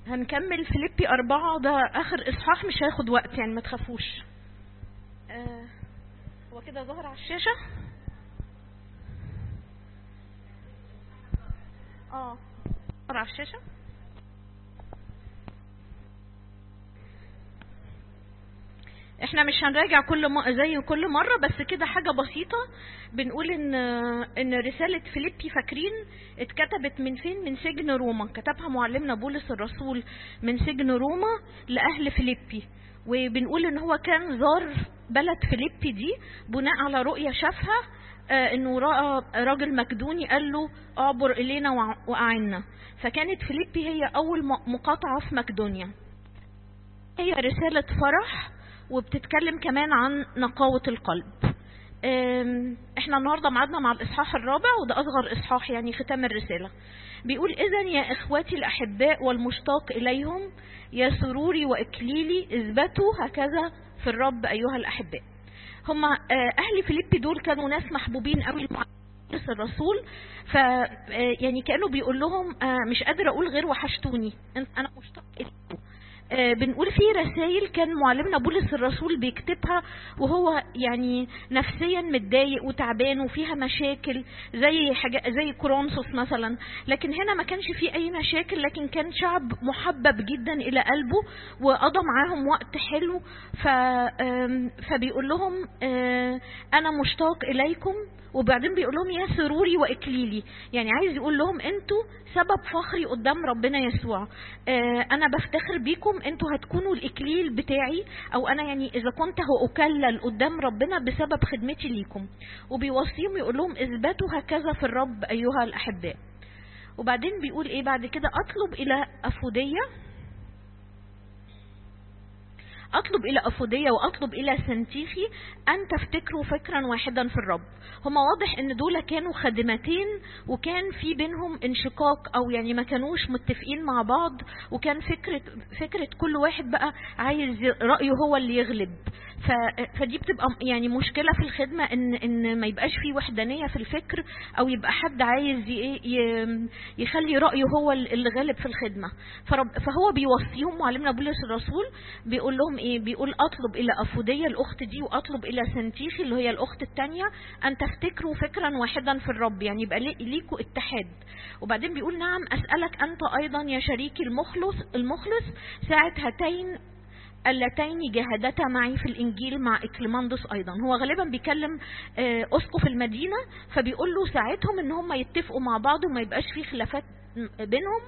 هنكمل فيليبي أربعة ده آخر إصحاح مش هياخد وقت يعني ما تخافوش آه، هو كده ظهر على الشاشة اه ظهر على الشاشة احنا مش هنراجع كل م... زي كل مرة بس كده حاجة بسيطة بنقول ان ان رسالة فيليبي فاكرين اتكتبت من فين من سجن روما كتبها معلمنا بولس الرسول من سجن روما لأهل فيليبي وبنقول ان هو كان زار بلد فيليبي دي بناء على رؤية شافها آه انه رأى راجل مكدوني قال له اعبر الينا وع- واعنا فكانت فيليبي هي اول م- مقاطعة في مقدونيا هي رسالة فرح وبتتكلم كمان عن نقاوة القلب أم، احنا النهاردة معادنا مع الإصحاح الرابع وده أصغر إصحاح يعني ختام الرسالة بيقول إذا يا إخواتي الأحباء والمشتاق إليهم يا سروري وإكليلي اثبتوا هكذا في الرب أيها الأحباء هما آه، أهل فيليبي دول كانوا ناس محبوبين قوي مع بولس الرسول ف آه، يعني كانوا بيقول لهم آه، مش قادر اقول غير وحشتوني أنت- انا مشتاق اليكم آه، بنقول في رسائل كان معلمنا بولس الرسول بيكتبها وهو يعني نفسيا متضايق وتعبان وفيها مشاكل زي حاجة زي كورنثوس مثلا لكن هنا ما كانش فيه اي مشاكل لكن كان شعب محبب جدا الى قلبه وقضى معاهم وقت حلو ف آم، فبيقول لهم آه، انا مشتاق اليكم وبعدين بيقول لهم يا سروري واكليلي يعني عايز يقول لهم انتوا سبب فخري قدام ربنا يسوع آه، انا بفتخر بيكم انتوا هتكونوا الاكليل بتاعي او انا يعني اذا كنت هاكلل قدام ربنا بسبب خدمتي ليكم وبيوصيهم يقول لهم اثبتوا هكذا في الرب ايها الاحباء وبعدين بيقول ايه بعد كده اطلب الى افوديه أطلب إلى أفودية وأطلب إلى سنتيخي أن تفتكروا فكرا واحدا في الرب هما واضح أن دول كانوا خادمتين وكان في بينهم انشقاق أو يعني ما كانوش متفقين مع بعض وكان فكرة, فكرة كل واحد بقى عايز رأيه هو اللي يغلب ف... فدي بتبقى يعني مشكلة في الخدمة إن إن ما يبقاش في وحدانية في الفكر أو يبقى حد عايز ي... ي... يخلي رأيه هو اللي غالب في الخدمة فرب... فهو بيوصيهم معلمنا بولس الرسول بيقول لهم ايه بيقول اطلب الى افودية الاخت دي واطلب الى سنتيخي اللي هي الاخت التانية ان تفتكروا فكرا واحدا في الرب يعني يبقى لي- ليكوا اتحاد وبعدين بيقول نعم اسالك انت ايضا يا شريكي المخلص المخلص ساعة هاتين اللتين جاهدتا معي في الانجيل مع اكليماندوس ايضا هو غالبا بيكلم آه، اسقف المدينه فبيقول له ساعتهم ان هم يتفقوا مع بعض وما يبقاش في خلافات بينهم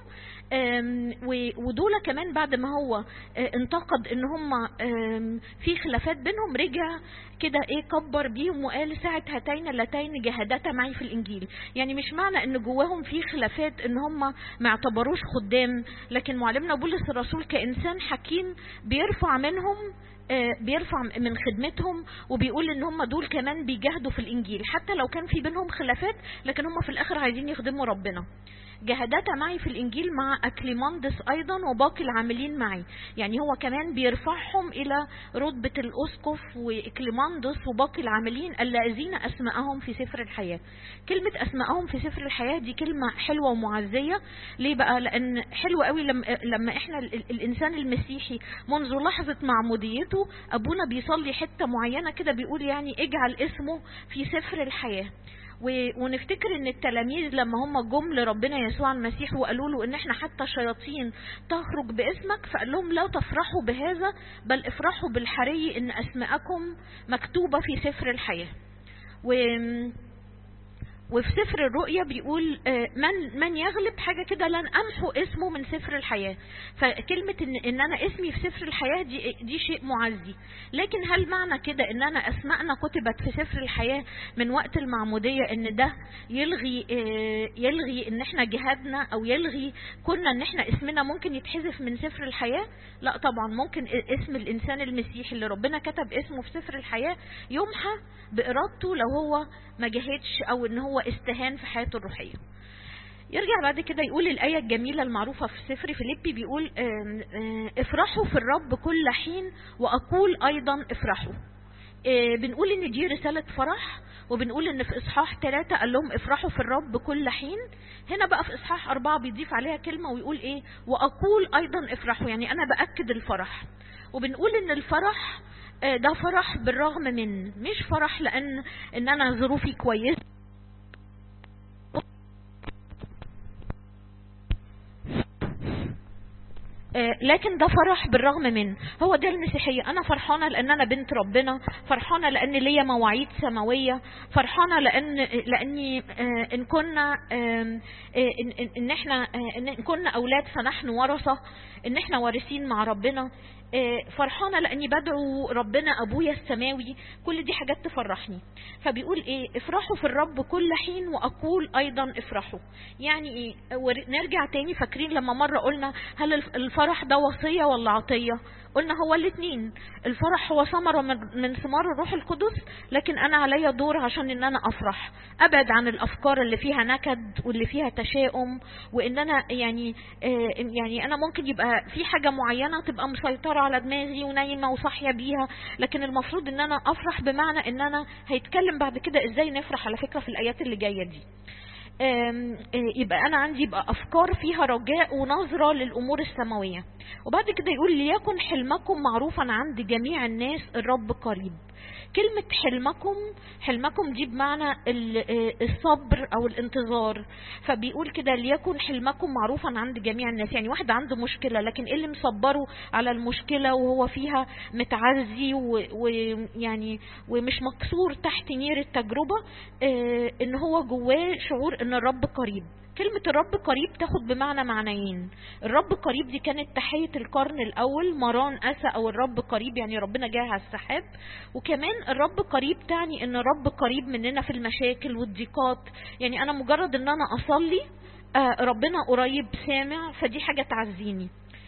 آم، و- ودول كمان بعد ما هو آه، انتقد ان هم آم، في خلافات بينهم رجع كده ايه كبر بيهم وقال ساعة هاتين اللتين جاهدتا معي في الانجيل يعني مش معنى ان جواهم في خلافات ان هم ما اعتبروش خدام لكن معلمنا بولس الرسول كانسان حكيم بيرفع منهم آه، بيرفع من خدمتهم وبيقول ان هم دول كمان بيجاهدوا في الانجيل حتى لو كان في بينهم خلافات لكن هم في الاخر عايزين يخدموا ربنا جهدتا معي في الانجيل مع اكليماندس ايضا وباقي العاملين معي يعني هو كمان بيرفعهم الى رتبة الاسقف واكليماندس وباقي العاملين الذين اسماءهم في سفر الحياة كلمة اسماءهم في سفر الحياة دي كلمة حلوة ومعزية ليه بقى لان حلو قوي لما, لما احنا ال- ال- الانسان المسيحي منذ لحظة معموديته ابونا بيصلي حتة معينة كده بيقول يعني اجعل اسمه في سفر الحياة و- ونفتكر ان التلاميذ لما هم جم لربنا يسوع المسيح وقالوا له ان احنا حتى شياطين تخرج باسمك فقال لهم لا تفرحوا بهذا بل افرحوا بالحري ان اسماءكم مكتوبة في سفر الحياة و وفي سفر الرؤيا بيقول آه، من من يغلب حاجه كده لن امحو اسمه من سفر الحياه فكلمه ان ان انا اسمي في سفر الحياه دي دي شيء معزي لكن هل معنى كده ان انا اسماءنا كتبت في سفر الحياه من وقت المعموديه ان ده يلغي آه، يلغي ان احنا جهادنا او يلغي كنا ان احنا اسمنا ممكن يتحذف من سفر الحياه لا طبعا ممكن اسم الانسان المسيحي اللي ربنا كتب اسمه في سفر الحياه يمحى بارادته لو هو ما جاهدش او ان هو استهان في حياته الروحيه يرجع بعد كده يقول الآية الجميلة المعروفة في سفر فيليبي بيقول آم، آم، افرحوا في الرب كل حين وأقول أيضا افرحوا آه، بنقول ان دي رسالة فرح وبنقول ان في اصحاح ثلاثة قال لهم افرحوا في الرب كل حين هنا بقى في اصحاح اربعة بيضيف عليها كلمة ويقول ايه واقول ايضا افرحوا يعني انا باكد الفرح وبنقول ان الفرح آه، ده فرح بالرغم من مش فرح لان ان انا ظروفي كويسه آه، لكن ده فرح بالرغم من هو ده المسيحية أنا فرحانة لأن أنا بنت ربنا فرحانة لأن ليا مواعيد سماوية فرحانة لأن لأني آه، إن كنا آم، آه، إن, إن- إن إحنا آه، إن كنا أولاد فنحن ورثة إن إحنا وارثين مع ربنا آه، فرحانة لأني بدعو ربنا أبويا السماوي كل دي حاجات تفرحني فبيقول إيه افرحوا في الرب كل حين وأقول أيضا افرحوا يعني إيه ور- نرجع تاني فاكرين لما مرة قلنا هل الف- الفرح ده وصية ولا عطية قلنا هو الاثنين الفرح هو ثمرة من من ثمار الروح القدس لكن أنا عليا دور عشان إن أنا أفرح أبعد عن الأفكار اللي فيها نكد واللي فيها تشاؤم وإن أنا يعني آه، يعني أنا ممكن يبقى في حاجة معينة تبقى مسيطرة على دماغي ونايمة وصاحية بيها لكن المفروض إن أنا أفرح بمعنى إن أنا هيتكلم بعد كده إزاي نفرح على فكرة في الآيات اللي جاية دي آم، آه، يبقى انا عندي يبقى افكار فيها رجاء ونظره للامور السماويه وبعد كده يقول ليكن حلمكم معروفا عند جميع الناس الرب قريب كلمة حلمكم حلمكم دي بمعنى ال- آه، الصبر أو الانتظار فبيقول كده ليكن حلمكم معروفا عند جميع الناس يعني واحد عنده مشكلة لكن إيه اللي مصبره على المشكلة وهو فيها متعزي و- ويعني ومش مكسور تحت نير التجربة آه، إن هو جواه شعور إن الرب قريب كلمة الرب قريب تاخد بمعنى معنيين الرب قريب دي كانت تحية القرن الأول مران أسى أو الرب قريب يعني ربنا جاي على السحاب وكمان الرب قريب تعني ان الرب قريب مننا في المشاكل والضيقات يعني انا مجرد ان انا اصلي آه، ربنا قريب سامع فدي حاجة تعزيني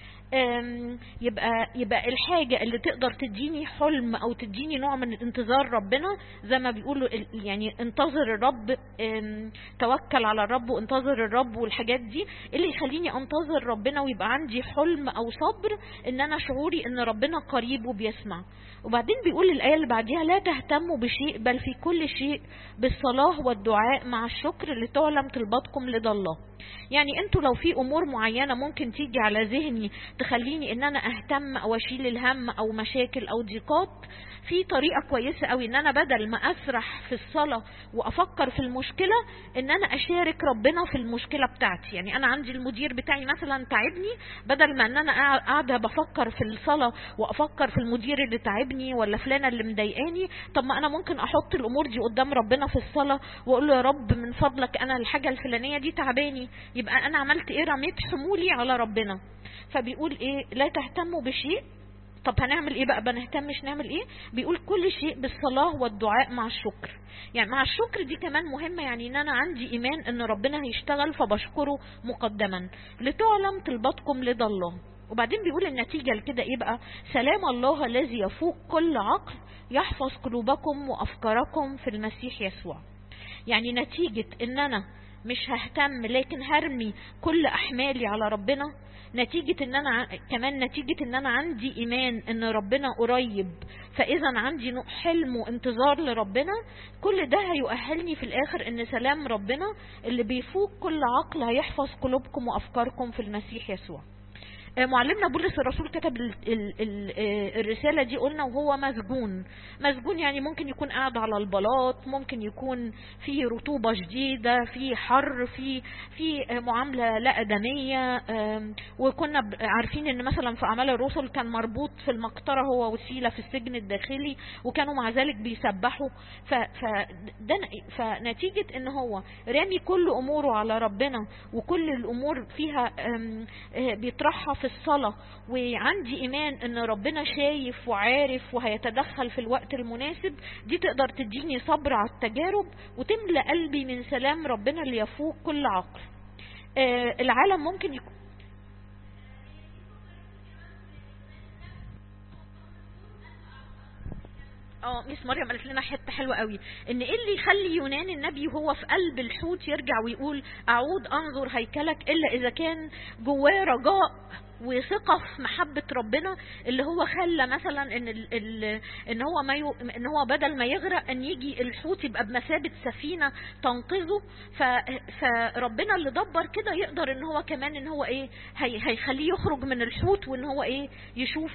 آم، يبقى يبقى الحاجة اللي تقدر تديني حلم او تديني نوع من انتظار ربنا زي ما بيقولوا ال- يعني انتظر الرب آم، توكل على الرب وانتظر الرب والحاجات دي اللي يخليني انتظر ربنا ويبقى عندي حلم او صبر ان انا شعوري ان ربنا قريب وبيسمع وبعدين بيقول الآية اللي بعديها لا تهتموا بشيء بل في كل شيء بالصلاة والدعاء مع الشكر لتعلم طلباتكم لدى الله يعني انتوا لو في امور معينة ممكن تيجي على ذهني تخليني ان انا اهتم او اشيل الهم او مشاكل او ضيقات في طريقة كويسة قوي ان انا بدل ما اسرح في الصلاة وافكر في المشكلة ان انا اشارك ربنا في المشكلة بتاعتي يعني انا عندي المدير بتاعي مثلا تعبني بدل ما ان انا قاع- قاعدة بفكر في الصلاة وافكر في المدير اللي تعبني ولا فلانة اللي مضايقاني طب ما انا ممكن احط الامور دي قدام ربنا في الصلاة واقول له يا رب من فضلك انا الحاجة الفلانية دي تعباني يبقى انا عملت ايه رميت حمولي على ربنا فبيقول ايه لا تهتموا بشيء طب هنعمل ايه بقى بنهتمش نعمل ايه بيقول كل شيء بالصلاة والدعاء مع الشكر يعني مع الشكر دي كمان مهمة يعني ان انا عندي ايمان ان ربنا هيشتغل فبشكره مقدما لتعلم طلباتكم لدى الله وبعدين بيقول النتيجة لكده ايه بقى سلام الله الذي يفوق كل عقل يحفظ قلوبكم وافكاركم في المسيح يسوع يعني نتيجة ان انا مش ههتم لكن هرمي كل احمالي على ربنا نتيجة ان انا ع- كمان نتيجة ان انا عندي ايمان ان ربنا قريب فاذا عندي نوع حلم وانتظار لربنا كل ده هيؤهلني في الاخر ان سلام ربنا اللي بيفوق كل عقل هيحفظ قلوبكم وافكاركم في المسيح يسوع آه، معلمنا بولس الرسول كتب ال ال ال آه، الرسالة دي قلنا وهو مسجون مسجون يعني ممكن يكون قاعد على البلاط ممكن يكون في رطوبة شديدة في حر في في آه، معاملة لا أدمية آم، وكنا ب- عارفين ان مثلا في أعمال الرسل كان مربوط في المقطرة هو وسيلة في السجن الداخلي وكانوا مع ذلك بيسبحوا ف ف ده ن- فنتيجة ان هو رامي كل اموره على ربنا وكل الامور فيها آم، آه، بيطرحها في الصلاة وعندي ايمان ان ربنا شايف وعارف وهيتدخل في الوقت المناسب دي تقدر تديني صبر على التجارب وتملأ قلبي من سلام ربنا اللي يفوق كل عقل آه، العالم ممكن يكون اه ميس مريم قالت لنا حته حلوه قوي ان ايه اللي يخلي يونان النبي وهو في قلب الحوت يرجع ويقول اعود انظر هيكلك الا اذا كان جواه رجاء وثقة في محبة ربنا اللي هو خلى مثلا ان ال ال ان هو ما يو ان هو بدل ما يغرق ان يجي الحوت يبقى بمثابة سفينة تنقذه ف فربنا اللي دبر كده يقدر ان هو كمان ان هو ايه هي هيخليه يخرج من الحوت وان هو ايه يشوف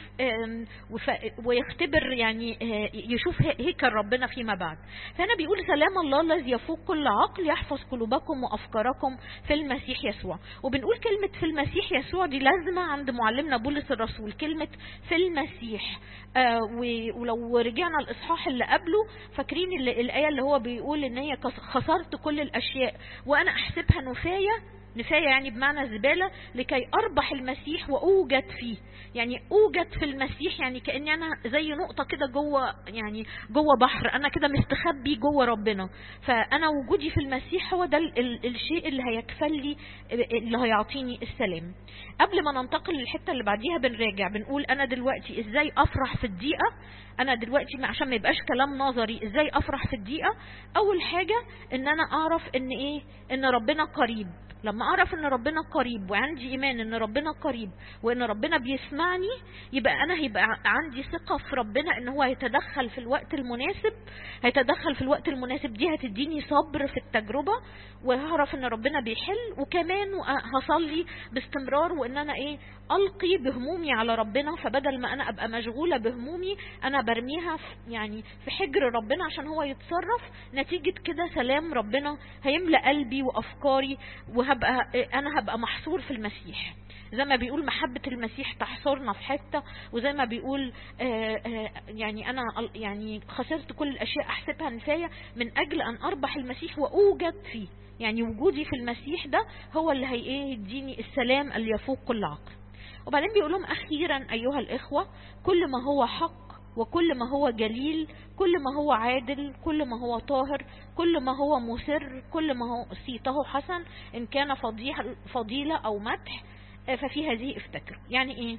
ويختبر يعني يشوف هيكل ربنا فيما بعد فهنا بيقول سلام الله الذي يفوق كل عقل يحفظ قلوبكم وافكاركم في المسيح يسوع وبنقول كلمة في المسيح يسوع دي لازمة عند معلمنا بولس الرسول كلمة في المسيح آه ولو رجعنا الاصحاح اللي قبله فاكرين اللي الايه اللي هو بيقول ان هي خسرت كل الاشياء وانا احسبها نفايه نفاية يعني بمعنى زبالة لكي أربح المسيح وأوجد فيه يعني أوجد في المسيح يعني كأني أنا زي نقطة كده جوه يعني جوه بحر أنا كده مستخبي جوه ربنا فأنا وجودي في المسيح هو ده ال ال الشيء اللي هيكفل لي اللي هيعطيني السلام قبل ما ننتقل للحتة اللي بعديها بنراجع بنقول أنا دلوقتي إزاي أفرح في الدقيقة أنا دلوقتي عشان ما يبقاش كلام نظري إزاي أفرح في الدقيقة أول حاجة إن أنا أعرف إن إيه إن ربنا قريب لما اعرف ان ربنا قريب وعندي ايمان ان ربنا قريب وان ربنا بيسمعني يبقى انا هيبقى عندي ثقة في ربنا ان هو هيتدخل في الوقت المناسب هيتدخل في الوقت المناسب دي هتديني صبر في التجربة وهعرف ان ربنا بيحل وكمان هصلي باستمرار وان انا ايه القي بهمومي على ربنا فبدل ما انا ابقى مشغولة بهمومي انا برميها في يعني في حجر ربنا عشان هو يتصرف نتيجة كده سلام ربنا هيملأ قلبي وافكاري وهبقى انا هبقى محصور في المسيح زي ما بيقول محبة المسيح تحصرنا في حتة وزي ما بيقول آآ آآ يعني أنا يعني خسرت كل الأشياء أحسبها نفاية من أجل أن أربح المسيح وأوجد فيه يعني وجودي في المسيح ده هو اللي هي ايه يديني السلام اللي يفوق كل عقل وبعدين بيقول لهم أخيرا أيها الإخوة كل ما هو حق وكل ما هو جليل كل ما هو عادل كل ما هو طاهر كل ما هو مسر كل ما هو صيته حسن إن كان فضيلة أو مدح ففي هذه افتكروا يعني ايه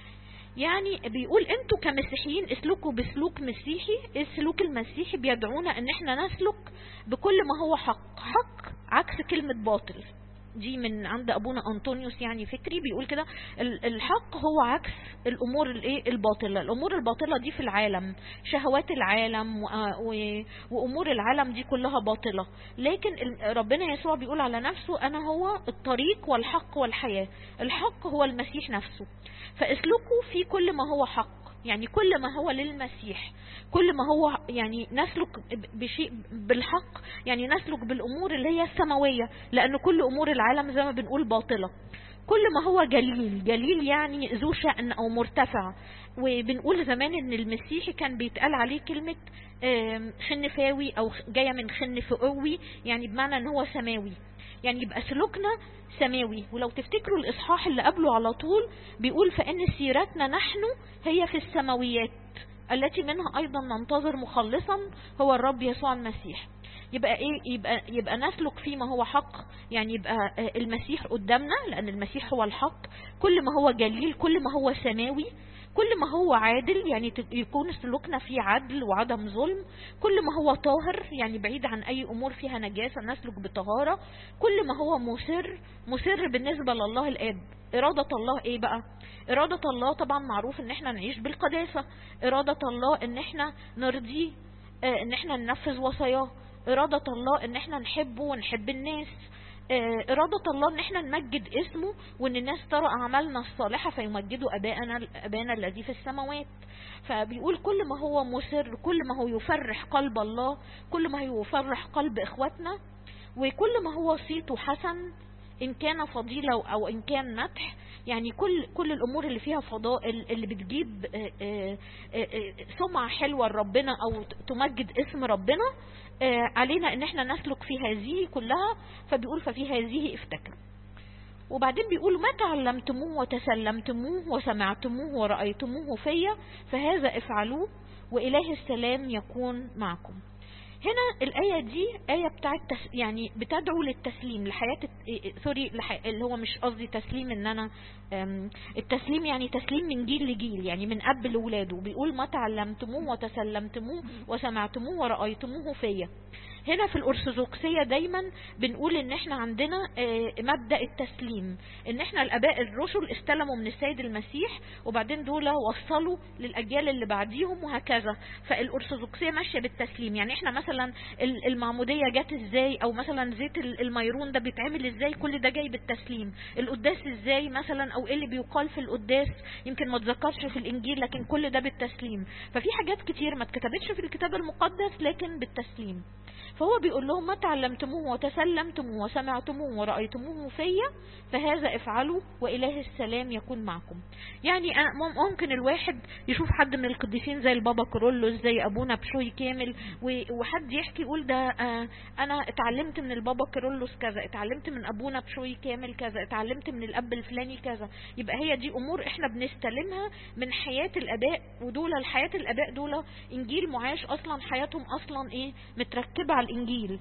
يعني بيقول انتوا كمسيحيين اسلكوا بسلوك مسيحي السلوك المسيحي بيدعونا ان احنا نسلك بكل ما هو حق حق عكس كلمة باطل دي من عند ابونا انطونيوس يعني فكري بيقول كده الحق هو عكس الامور الايه الباطله الامور الباطله دي في العالم شهوات العالم وامور العالم دي كلها باطله لكن ربنا يسوع بيقول على نفسه انا هو الطريق والحق والحياه الحق هو المسيح نفسه فاسلكوا في كل ما هو حق يعني كل ما هو للمسيح كل ما هو يعني نسلك بشيء بالحق يعني نسلك بالامور اللي هي السماويه لان كل امور العالم زي ما بنقول باطله كل ما هو جليل جليل يعني ذو شأن او مرتفع وبنقول زمان ان المسيحي كان بيتقال عليه كلمة خنفاوي او جاية من خنفقوي يعني بمعنى ان هو سماوي يعني يبقى سلوكنا سماوي ولو تفتكروا الإصحاح اللي قبله على طول بيقول فإن سيرتنا نحن هي في السماويات التي منها أيضا ننتظر مخلصا هو الرب يسوع المسيح يبقى ايه يبقى يبقى نسلك فيما هو حق يعني يبقى المسيح قدامنا لان المسيح هو الحق كل ما هو جليل كل ما هو سماوي كل ما هو عادل يعني يكون سلوكنا فيه عدل وعدم ظلم كل ما هو طاهر يعني بعيد عن اي امور فيها نجاسة نسلك بطهارة كل ما هو مسر مسر بالنسبة لله الاب ارادة الله ايه بقى ارادة الله طبعا معروف ان احنا نعيش بالقداسة ارادة الله ان احنا نرضيه ان احنا ننفذ وصاياه ارادة الله ان احنا نحبه ونحب الناس إرادة الله إن إحنا نمجد اسمه وإن الناس ترى أعمالنا الصالحة فيمجدوا أباءنا أبانا الذي في السماوات فبيقول كل ما هو مسر كل ما هو يفرح قلب الله كل ما هو يفرح قلب إخواتنا وكل ما هو صيته حسن إن كان فضيلة أو إن كان مدح يعني كل كل الأمور اللي فيها فضائل اللي بتجيب سمعة حلوة لربنا أو تمجد اسم ربنا علينا ان احنا نسلك في هذه كلها فبيقول ففي هذه افتكروا وبعدين بيقول ما تعلمتموه وتسلمتموه وسمعتموه ورأيتموه فيا فهذا افعلوه وإله السلام يكون معكم هنا الآية دي آية بتاعت تس يعني بتدعو للتسليم لحياة سوري لح... اللي هو مش قصدي تسليم ان انا التسليم يعني تسليم من جيل لجيل يعني من اب لولاده بيقول ما تعلمتموه وتسلمتموه وسمعتموه ورأيتموه فيا هنا في الأرثوذكسية دايما بنقول ان احنا عندنا آه، مبدأ التسليم ان احنا الاباء الرسل استلموا من السيد المسيح وبعدين دول وصلوا للاجيال اللي بعديهم وهكذا فالأرثوذكسية ماشية بالتسليم يعني احنا مثلا ال- المعمودية جت ازاي او مثلا زيت ال- الميرون ده بيتعمل ازاي كل ده جاي بالتسليم القداس ازاي مثلا او ايه اللي بيقال في القداس يمكن ما اتذكرش في الانجيل لكن كل ده بالتسليم ففي حاجات كتير ما اتكتبتش في الكتاب المقدس لكن بالتسليم فهو بيقول لهم ما تعلمتموه وتسلمتموه وسمعتموه ورأيتموه فيا فهذا افعلوا وإله السلام يكون معكم يعني أنا مم- ممكن الواحد يشوف حد من القديسين زي البابا كورولوس زي أبونا بشوي كامل و- وحد يحكي يقول ده آه، أنا اتعلمت من البابا كورولوس كذا اتعلمت من أبونا بشوي كامل كذا اتعلمت من الأب الفلاني كذا يبقى هي دي أمور احنا بنستلمها من حياة الآباء ودول الحياة الآباء دول إنجيل معاش أصلا حياتهم أصلا إيه متركبة على الإنجيل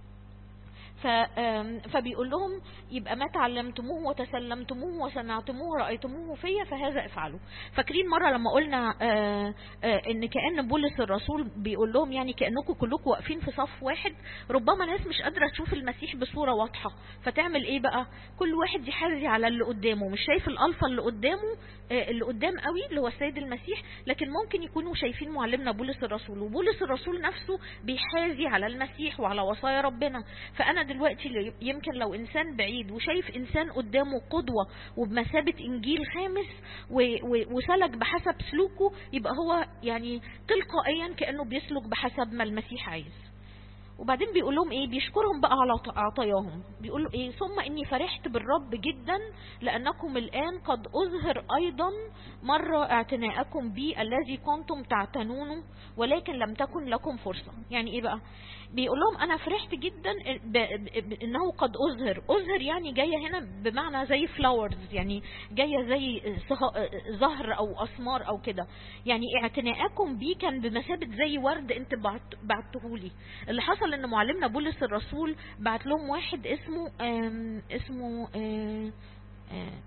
ف آم، فبيقول لهم يبقى ما تعلمتموه وتسلمتموه وسمعتموه ورأيتموه فيا فهذا افعلوا فاكرين مرة لما قلنا آه، آه، ان كأن بولس الرسول بيقول لهم يعني كأنكم كلكم واقفين في صف واحد ربما ناس مش قادرة تشوف المسيح بصورة واضحة فتعمل ايه بقى كل واحد يحاذي على اللي قدامه مش شايف الالفا اللي قدامه آه، اللي قدام قوي اللي هو السيد المسيح لكن ممكن يكونوا شايفين معلمنا بولس الرسول وبولس الرسول نفسه بيحاذي على المسيح وعلى وصايا ربنا فانا دلوقتي ل- يمكن لو انسان بعيد وشايف انسان قدامه قدوة وبمثابة انجيل خامس و- و- وسلك بحسب سلوكه يبقى هو يعني تلقائيا كأنه بيسلك بحسب ما المسيح عايز وبعدين بيقول لهم ايه بيشكرهم بقى على عط- عطاياهم بيقول له ايه ثم اني فرحت بالرب جدا لانكم الان قد اظهر ايضا مرة اعتناءكم بي الذي كنتم تعتنونه ولكن لم تكن لكم فرصة يعني ايه بقى بيقول لهم انا فرحت جدا ب- ب- ب- انه قد اظهر اظهر يعني جاية هنا بمعنى زي فلاورز يعني جاية زي صه- زهر او اسمار او كده يعني اعتناءكم بيه كان بمثابة زي ورد انت بعت- بعتهولي اللي حصل ان معلمنا بولس الرسول بعت لهم واحد اسمه آم، اسمه آه، آه،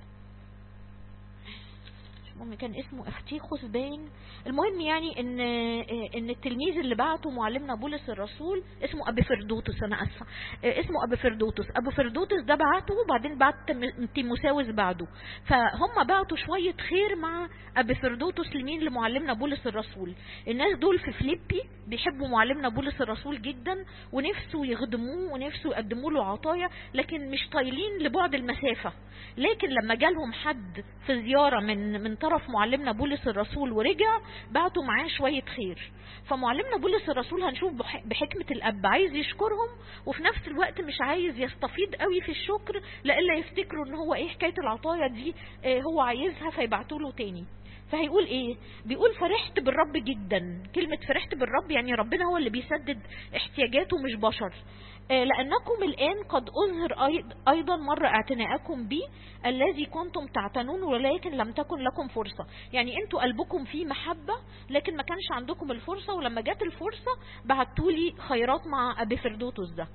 مش مهم كان اسمه اختيخوس باين المهم يعني ان آه، ان التلميذ اللي بعته معلمنا بولس الرسول اسمه ابي فردوتس انا اسفه آه، اسمه ابي فردوتس ابو فردوتس ده بعته وبعدين بعت تيم- تيموساوس بعده فهم بعتوا شويه خير مع ابي فردوتس لمين لمعلمنا بولس الرسول الناس دول في فيليبي بيحبوا معلمنا بولس الرسول جدا ونفسوا يخدموه ونفسوا يقدموا له عطايا لكن مش طايلين لبعد المسافه لكن لما جالهم حد في زياره من من طرف معلمنا بولس الرسول ورجع بعتوا معاه شويه خير فمعلمنا بولس الرسول هنشوف بح- بحكمه الاب عايز يشكرهم وفي نفس الوقت مش عايز يستفيض قوي في الشكر لئلا يفتكروا ان هو ايه حكايه العطايا دي آه، هو عايزها فيبعتوا له تاني فهيقول ايه بيقول فرحت بالرب جدا كلمة فرحت بالرب يعني ربنا هو اللي بيسدد احتياجاته مش بشر آه، لأنكم الآن قد أظهر أيض- أيضا مرة اعتناءكم بي الذي كنتم تعتنون ولكن لم تكن لكم فرصة يعني انتوا قلبكم فيه محبة لكن ما كانش عندكم الفرصة ولما جت الفرصة بعتولي خيرات مع أبي فردوتوس ده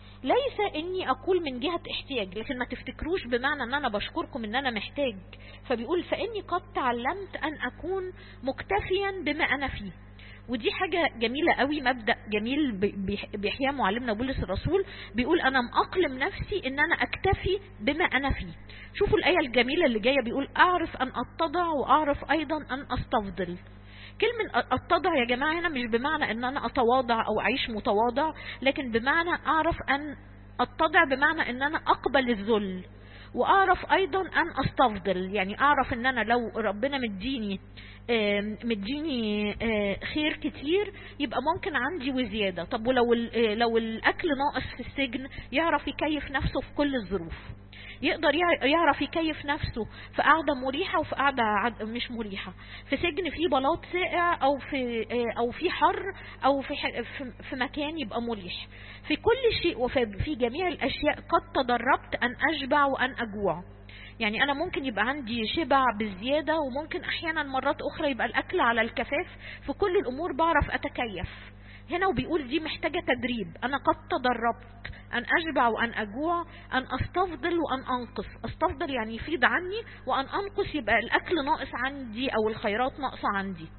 ليس اني اقول من جهة احتياج لكن ما تفتكروش بمعنى ان انا بشكركم ان انا محتاج فبيقول فاني قد تعلمت ان اكون مكتفيا بما انا فيه ودي حاجة جميلة قوي مبدأ جميل بيح- بيحياه معلمنا بولس الرسول بيقول أنا مأقلم نفسي إن أنا أكتفي بما أنا فيه شوفوا الآية الجميلة اللي جاية بيقول أعرف أن أتضع وأعرف أيضا أن أستفضل كلمة أتضع يا جماعة هنا مش بمعنى أن أنا أتواضع أو أعيش متواضع لكن بمعنى أعرف أن أتضع بمعنى أن أنا أقبل الذل واعرف ايضا ان استفضل يعني اعرف ان انا لو ربنا مديني آم، مديني آه، خير كتير يبقى ممكن عندي وزياده طب ولو ال- آه، لو الاكل ناقص في السجن يعرف يكيف نفسه في كل الظروف يقدر يع- يعرف يكيف نفسه في قعده مريحه وفي قعده عد- مش مريحه في سجن فيه بلاط ساقع او في آه، او في حر او في ح- في- في مكان يبقى مريح في كل شيء وفي في جميع الاشياء قد تدربت ان اشبع وان اجوع يعني انا ممكن يبقى عندي شبع بالزياده وممكن احيانا مرات اخرى يبقى الاكل على الكفاف في كل الامور بعرف اتكيف هنا وبيقول دي محتاجه تدريب انا قد تدربت ان اشبع وان اجوع ان استفضل وان انقص استفضل يعني يفيض عني وان انقص يبقى الاكل ناقص عندي او الخيرات ناقصه عندي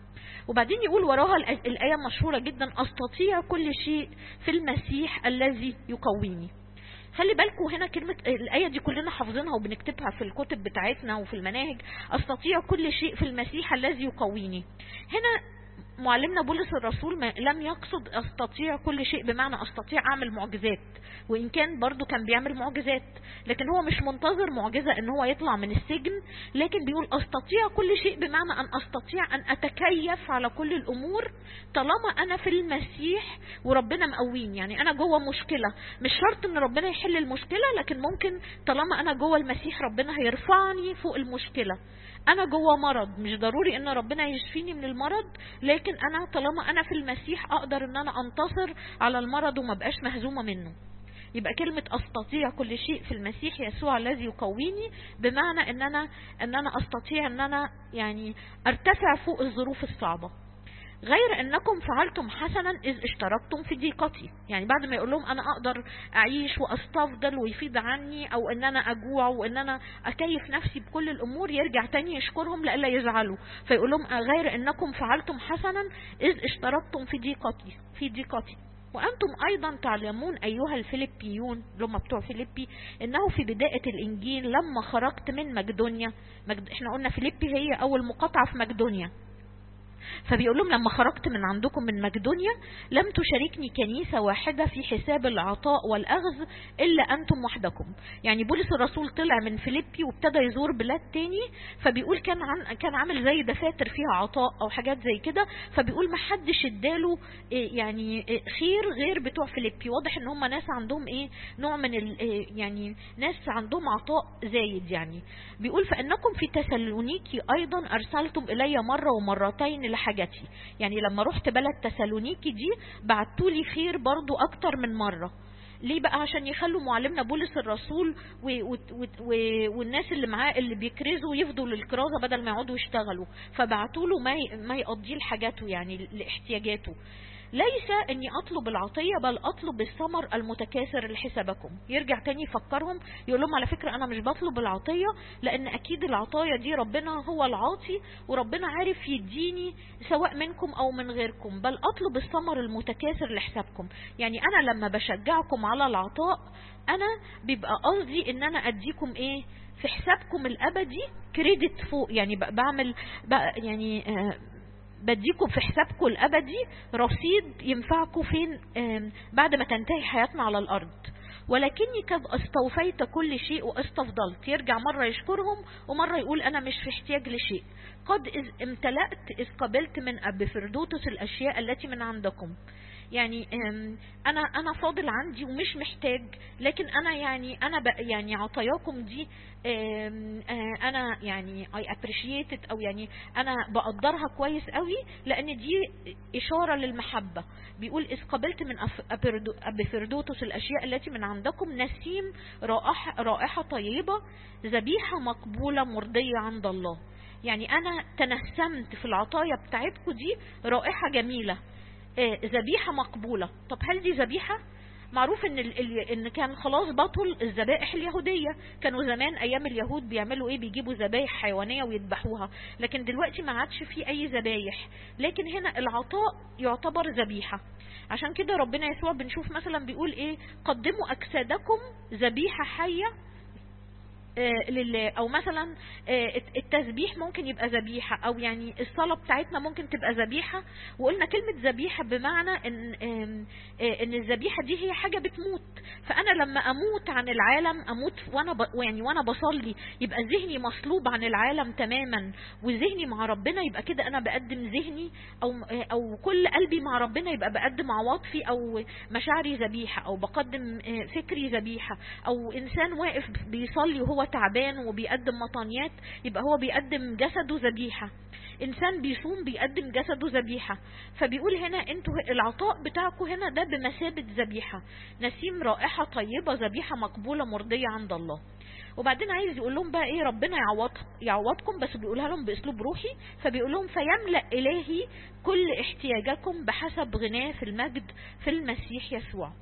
وبعدين يقول وراها الآية مشهورة جدا أستطيع كل شيء في المسيح الذي يقويني خلي بالكم هنا كلمة الآية دي كلنا حافظينها وبنكتبها في الكتب بتاعتنا وفي المناهج أستطيع كل شيء في المسيح الذي يقويني هنا معلمنا بولس الرسول ما لم يقصد استطيع كل شيء بمعنى استطيع اعمل معجزات وان كان برضو كان بيعمل معجزات لكن هو مش منتظر معجزة ان هو يطلع من السجن لكن بيقول استطيع كل شيء بمعنى ان استطيع ان اتكيف على كل الامور طالما انا في المسيح وربنا مقويني يعني انا جوه مشكلة مش شرط ان ربنا يحل المشكلة لكن ممكن طالما انا جوه المسيح ربنا هيرفعني فوق المشكلة انا جوه مرض مش ضروري ان ربنا يشفيني من المرض لكن انا طالما انا في المسيح اقدر ان انا انتصر على المرض وما بقاش مهزومة منه يبقى كلمة استطيع كل شيء في المسيح يسوع الذي يقويني بمعنى ان انا ان انا استطيع ان انا يعني ارتفع فوق الظروف الصعبة غير انكم فعلتم حسنا اذ اشتركتم في ضيقتي يعني بعد ما يقول لهم انا اقدر اعيش واستفضل ويفيض عني او ان انا اجوع وان انا اكيف نفسي بكل الامور يرجع تاني يشكرهم لئلا يزعلوا فيقول لهم غير انكم فعلتم حسنا اذ اشتركتم في ضيقتي في ضيقتي وأنتم أيضا تعلمون أيها الفيليبيون لما بتوع فيليبي إنه في بداية الإنجيل لما خرجت من مقدونيا مجد... إحنا قلنا فيليبي هي أول مقاطعة في مقدونيا فبيقول لهم لما خرجت من عندكم من مقدونيا لم تشاركني كنيسة واحدة في حساب العطاء والأخذ إلا أنتم وحدكم يعني بولس الرسول طلع من فيليبي وابتدى يزور بلاد تاني فبيقول كان عن كان عامل زي دفاتر فيها عطاء أو حاجات زي كده فبيقول ما حدش اداله يعني خير غير بتوع فيليبي واضح ان هم ناس عندهم ايه نوع من يعني ناس عندهم عطاء زايد يعني بيقول فإنكم في تسالونيكي أيضا أرسلتم إلي مرة ومرتين لحاجتي يعني لما رحت بلد تسالونيكي دي بعتولي خير برضو أكتر من مرة ليه بقى عشان يخلوا معلمنا بولس الرسول و و و والناس اللي معاه اللي بيكرزوا يفضوا للكرازة بدل ما يقعدوا يشتغلوا فبعتوا له ما ما يقضيه لحاجاته يعني لاحتياجاته ليس اني اطلب العطية بل اطلب الثمر المتكاثر لحسابكم يرجع تاني يفكرهم يقول لهم على فكرة انا مش بطلب العطية لان اكيد العطايا دي ربنا هو العاطي وربنا عارف يديني سواء منكم او من غيركم بل اطلب الثمر المتكاثر لحسابكم يعني انا لما بشجعكم على العطاء انا بيبقى قصدي ان انا اديكم ايه في حسابكم الابدي كريدت فوق يعني بعمل بقى يعني آه بديكم في حسابكم الابدي رصيد ينفعكم فين بعد ما تنتهي حياتنا على الارض ولكني قد استوفيت كل شيء واستفضلت يرجع مرة يشكرهم ومرة يقول انا مش في احتياج لشيء قد إذ امتلأت إذ قبلت من أب فردوتس الأشياء التي من عندكم يعني انا انا فاضل عندي ومش محتاج لكن انا يعني انا يعني عطاياكم دي انا يعني اي appreciate او يعني انا بقدرها كويس قوي لان دي اشاره للمحبه بيقول اذ قبلت من اب فردوتس الاشياء التي من عندكم نسيم رائحه رائحه طيبه ذبيحه مقبوله مرضيه عند الله يعني انا تنسمت في العطايا بتاعتكم دي رائحه جميله ذبيحة مقبولة طب هل دي ذبيحة معروف ان ال... ال... ان كان خلاص بطل الذبائح اليهودية كانوا زمان ايام اليهود بيعملوا ايه بيجيبوا ذبايح حيوانية ويذبحوها لكن دلوقتي ما عادش في اي ذبايح لكن هنا العطاء يعتبر ذبيحة عشان كده ربنا يسوع بنشوف مثلا بيقول ايه قدموا اجسادكم ذبيحة حية لله او مثلا التسبيح ممكن يبقى ذبيحه او يعني الصلاه بتاعتنا ممكن تبقى ذبيحه وقلنا كلمه ذبيحه بمعنى ان ان الذبيحه دي هي حاجه بتموت فانا لما اموت عن العالم اموت وانا ب... يعني وانا بصلي يبقى ذهني مصلوب عن العالم تماما وذهني مع ربنا يبقى كده انا بقدم ذهني او او كل قلبي مع ربنا يبقى بقدم عواطفي او مشاعري ذبيحه او بقدم فكري ذبيحه او انسان واقف بيصلي وهو تعبان وبيقدم مطانيات يبقى هو بيقدم جسده ذبيحة انسان بيصوم بيقدم جسده ذبيحة فبيقول هنا انتوا العطاء بتاعكم هنا ده بمثابة ذبيحة نسيم رائحة طيبة ذبيحة مقبولة مرضية عند الله وبعدين عايز يقول لهم بقى ايه ربنا يعوض يعوضكم بس بيقولها لهم باسلوب روحي فبيقول لهم فيملا الهي كل احتياجكم بحسب غناه في المجد في المسيح يسوع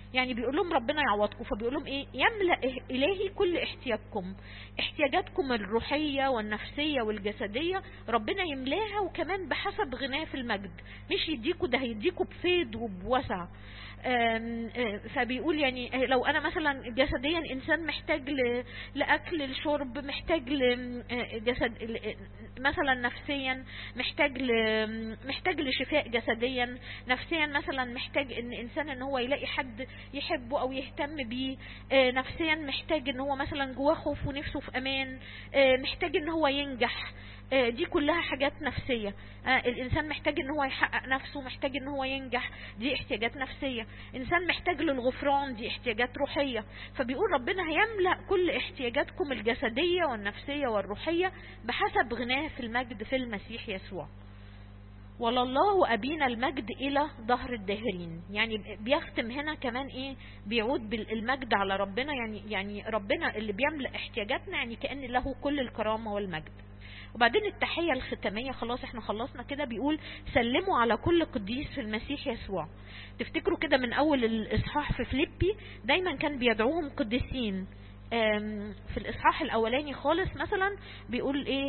يعني بيقول لهم ربنا يعوضكم فبيقول لهم ايه يملا الهي كل احتياجكم احتياجاتكم الروحيه والنفسيه والجسديه ربنا يملاها وكمان بحسب غناه في المجد مش يديكوا ده هيديكوا بفيض وبوسع فبيقول يعني لو انا مثلا جسديا انسان محتاج لاكل لشرب محتاج لجسد مثلا نفسيا محتاج محتاج لشفاء جسديا نفسيا مثلا محتاج ان انسان ان هو يلاقي حد يحبه او يهتم بيه نفسيا محتاج ان هو مثلا جواه خوف ونفسه في امان محتاج ان هو ينجح دي كلها حاجات نفسية الإنسان محتاج إن هو يحقق نفسه محتاج إن هو ينجح دي احتياجات نفسية إنسان محتاج للغفران دي احتياجات روحية فبيقول ربنا هيملأ كل احتياجاتكم الجسدية والنفسية والروحية بحسب غناه في المجد في المسيح يسوع ولله أبينا المجد إلى ظهر الداهرين يعني بيختم هنا كمان إيه بيعود بالمجد على ربنا يعني يعني ربنا اللي بيملأ احتياجاتنا يعني كأن له كل الكرامة والمجد وبعدين التحية الختامية خلاص احنا خلصنا كده بيقول سلموا على كل قديس في المسيح يسوع تفتكروا كده من اول الاصحاح في فليبي دايما كان بيدعوهم قديسين في الاصحاح الاولاني خالص مثلا بيقول ايه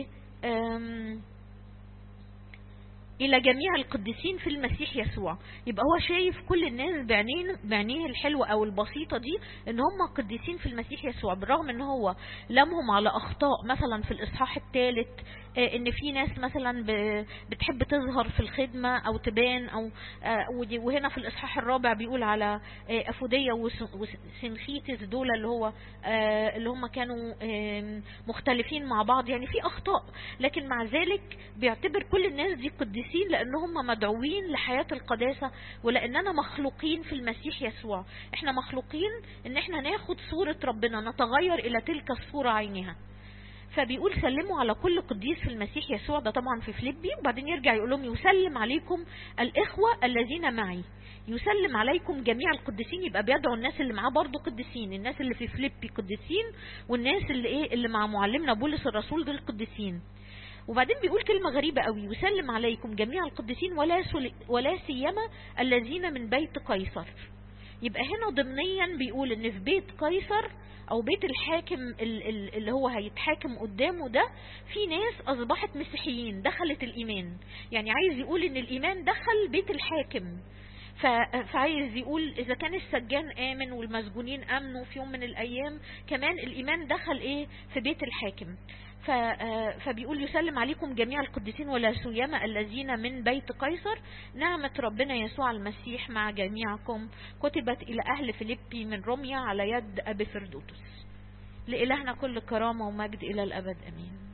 الى جميع القديسين في المسيح يسوع يبقى هو شايف كل الناس بعينيه بعينيه الحلوه او البسيطه دي ان هم قديسين في المسيح يسوع بالرغم ان هو لمهم على اخطاء مثلا في الاصحاح الثالث ان في ناس مثلا بتحب تظهر في الخدمه او تبان او وهنا في الاصحاح الرابع بيقول على افوديه وسنخيتس دول اللي هو اللي هم كانوا مختلفين مع بعض يعني في اخطاء لكن مع ذلك بيعتبر كل الناس دي قديسين قديسين لان هم مدعوين لحياة القداسة ولاننا مخلوقين في المسيح يسوع احنا مخلوقين ان احنا ناخد صورة ربنا نتغير الى تلك الصورة عينها فبيقول سلموا على كل قديس في المسيح يسوع ده طبعا في فليبي وبعدين يرجع يقول لهم يسلم عليكم الاخوة الذين معي يسلم عليكم جميع القديسين يبقى بيدعو الناس اللي معاه برضه قديسين الناس اللي في فليبي قديسين والناس اللي ايه اللي مع معلمنا بولس الرسول دول قديسين وبعدين بيقول كلمة غريبة قوي يسلم عليكم جميع القديسين ولا, ولا سيما الذين من بيت قيصر يبقى هنا ضمنيا بيقول ان في بيت قيصر او بيت الحاكم اللي هو هيتحاكم قدامه ده في ناس اصبحت مسيحيين دخلت الايمان يعني عايز يقول ان الايمان دخل بيت الحاكم فعايز يقول اذا كان السجان امن والمسجونين امنوا في يوم من الايام كمان الايمان دخل ايه في بيت الحاكم فبيقول يسلم عليكم جميع القديسين ولا سيما الذين من بيت قيصر نعمة ربنا يسوع المسيح مع جميعكم كتبت إلى أهل فيليبي من روميا على يد أبي فردوتس لإلهنا كل كرامة ومجد إلى الأبد أمين